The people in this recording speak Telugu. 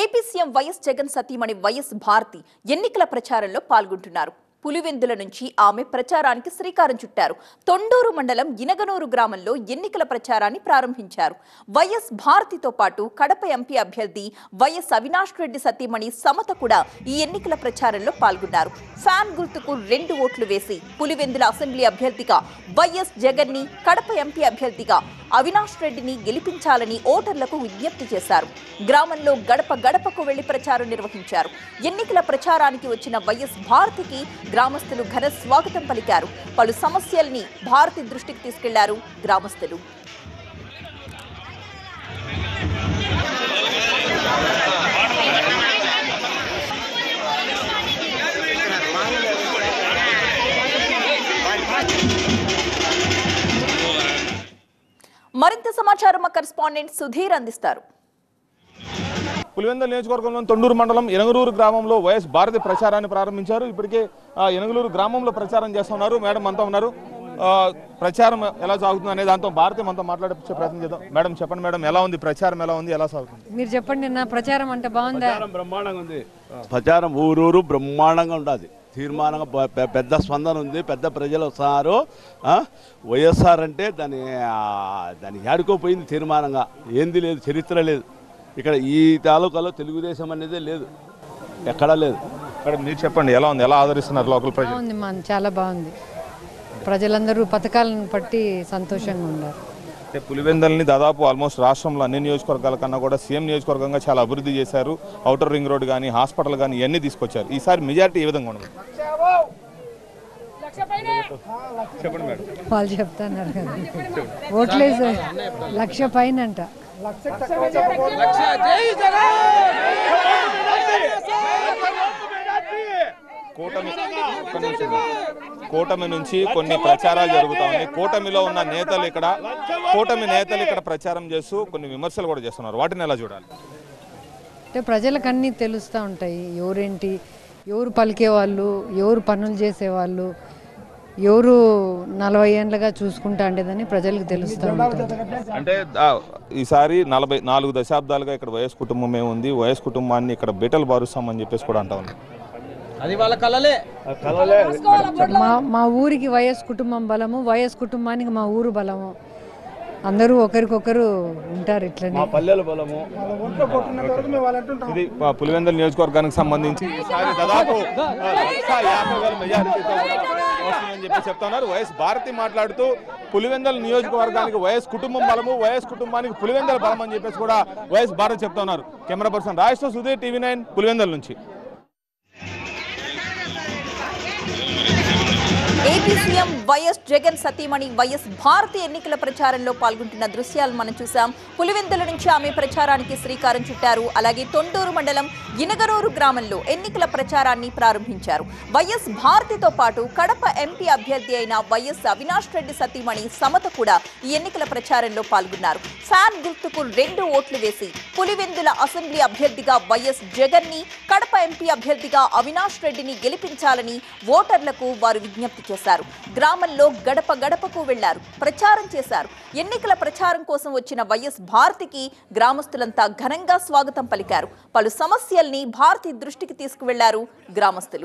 ఏపీ సీఎం వైఎస్ జగన్ సతీమణి వైఎస్ భారతి ఎన్నికల ప్రచారంలో పాల్గొంటున్నారు పులివెందుల నుంచి ఆమె ప్రచారానికి శ్రీకారం చుట్టారు తొండూరు మండలం ఇనగనూరు గ్రామంలో ఎన్నికల ప్రచారాన్ని ప్రారంభించారు వైఎస్ భారతితో పాటు కడప ఎంపీ అభ్యర్థి వైఎస్ అవినాష్ రెడ్డి సతీమణి సమత కూడా ఈ ఎన్నికల ప్రచారంలో పాల్గొన్నారు ఫ్యాన్ గుర్తుకు రెండు ఓట్లు వేసి పులివెందుల అసెంబ్లీ అభ్యర్థిగా వైఎస్ జగన్ ని కడప ఎంపీ అభ్యర్థిగా అవినాష్ రెడ్డిని గెలిపించాలని ఓటర్లకు విజ్ఞప్తి చేశారు గ్రామంలో గడప గడపకు వెళ్లి ప్రచారం నిర్వహించారు ఎన్నికల ప్రచారానికి వచ్చిన వైఎస్ భారతికి గ్రామస్తులు ఘన స్వాగతం పలికారు పలు సమస్యల్ని భారతి దృష్టికి తీసుకెళ్లారు గ్రామస్తులు మరింత సమాచారం మా కరెస్పాండెంట్ సుధీర్ అందిస్తారు పులివెందుల నియోజకవర్గంలోని తొండూరు మండలం ఎనగలూరు గ్రామంలో వైఎస్ భారతి ప్రచారాన్ని ప్రారంభించారు ఇప్పటికే ఆ, ఎనగలూరు గ్రామంలో ప్రచారం చేస్తున్నారు మేడం అంతా ఉన్నారు ఆ, ప్రచారం ఎలా సాగుతుంది అనే దాంతో భారతి మనతో మాట్లాడే ప్రయత్నం చేద్దాం మేడం చెప్పండి మేడం ఎలా ఉంది ప్రచారం ఎలా ఉంది ఎలా సాగుతుంది మీరు చెప్పండి నా ప్రచారం అంటే బాగుందా బ్రహ్మాండంగా ఉంది ప్రచారం ఊరూరు బ్రహ్మాండంగా ఉంటుంది తీర్మానంగా పె- పె- పెద్ద స్పందన ఉంది పెద్ద ప్రజలు వస్తున్నారు ఆ? వైఎస్ఆర్ అంటే దాని ఆ, దాని ఏడుకోపోయింది తీర్మానంగా ఏంది లేదు చరిత్ర లేదు ఇక్కడ ఈ తాలూకాలో తెలుగుదేశం అనేది లేదు ఎక్కడా లేదు మేడం మీరు చెప్పండి ఎలా ఉంది ఎలా ఆదరిస్తున్నారు లోకల్ ప్రజలు బాగుంది మా చాలా బాగుంది ప్రజలందరూ పథకాలను బట్టి సంతోషంగా ఉన్నారు అంటే పులివెందల్ని దాదాపు ఆల్మోస్ట్ రాష్ట్రంలో అన్ని నియోజకవర్గాల కన్నా కూడా సీఎం నియోజకవర్గంగా చాలా అభివృద్ధి చేశారు అవుటర్ రింగ్ రోడ్ కానీ హాస్పిటల్ కానీ ఇవన్నీ తీసుకొచ్చారు ఈసారి మెజారిటీ ఏ విధంగా ఉండదు చెప్పండి మేడం వాళ్ళు చెప్తున్నారు కదా ఓట్లేసి లక్ష పైన అంట కూటమి ఒక్క నిమిషం. కూటమి నుంచి కొన్ని ప్రచారాలు జరుగుతా ఉన్నాయి కూటమిలో ఉన్న నేతలు ఇక్కడ కూటమి నేతలు ఇక్కడ ప్రచారం చేస్తూ కొన్ని విమర్శలు కూడా చేస్తున్నారు వాటిని ఎలా చూడాలి అంటే ప్రజలకు అన్నీ తెలుస్తూ ఉంటాయి ఎవరేంటి ఎవరు పలికేవాళ్ళు ఎవరు పనులు చేసేవాళ్ళు ఎవరు నలభై ఏండ్లుగా చూసుకుంటా ఉండేదని ప్రజలకు తెలుస్తూ ఉంటుంది అంటే ఆ, ఈసారి నలభై నాలుగు దశాబ్దాలుగా ఇక్కడ వైఎస్ కుటుంబమే ఉంది వైఎస్ కుటుంబాన్ని ఇక్కడ బీటలు బారుస్తామని చెప్పేసి కూడా అంటా ఉంది మా మా ఊరికి వైఎస్ కుటుంబం బలము వైఎస్ కుటుంబానికి మా ఊరు బలము అందరూ ఒకరికొకరు ఉంటారు ఇట్లనే పల్లెల బలము ఇది ఆ, పులివెందుల నియోజకవర్గానికి సంబంధించి ఈసారి దాదాపు ఆ, లక్ష యాభై వేల మెజారిటీతో కూడా వస్తుందని చెప్పి చెప్తున్నారు వైఎస్ భారతి మాట్లాడుతూ పులివెందుల నియోజకవర్గానికి వైఎస్ కుటుంబం బలము వైఎస్ కుటుంబానికి పులివెందుల బలం అని చెప్పేసి కూడా వైఎస్ భారతి చెప్తున్నారు camera person Rajeshwara Sudheer TV nine Pulivendula నుంచి ఏపీ సీఎం వైఎస్ జగన్ సతీమణి వైఎస్ భారతి ఎన్నికల ప్రచారంలో పాల్గొంటున్న దృశ్యాలు మనం చూసాం పులివెందుల నుంచి ఆమె ప్రచారానికి శ్రీకారం చుట్టారు అలాగే తొండూరు మండలం ఇనగనూరు గ్రామంలో ఎన్నికల ప్రచారాన్ని ప్రారంభించారు వైఎస్ భారతితో పాటు కడప ఎంపీ అభ్యర్థి అయిన వైఎస్ అవినాష్ రెడ్డి సతీమణి సమత కూడా ఈ ఎన్నికల ప్రచారంలో పాల్గొన్నారు ఫ్యాన్ గుర్తుకు రెండు ఓట్లు వేసి పులివెందుల అసెంబ్లీ అభ్యర్థిగా వైఎస్ జగన్ ని కడప ఎంపీ అభ్యర్థిగా అవినాష్ రెడ్డిని గెలిపించాలని ఓటర్లకు వారు విజ్ఞప్తి చేశారు గ్రామంలో గడప గడపకు వెళ్లారు ప్రచారం చేశారు ఎన్నికల ప్రచారం కోసం వచ్చిన వైఎస్ భారతికి గ్రామస్తులంతా ఘనంగా స్వాగతం పలికారు పలు సమస్యల్ని భారతి దృష్టికి తీసుకువెళ్లారు గ్రామస్తులు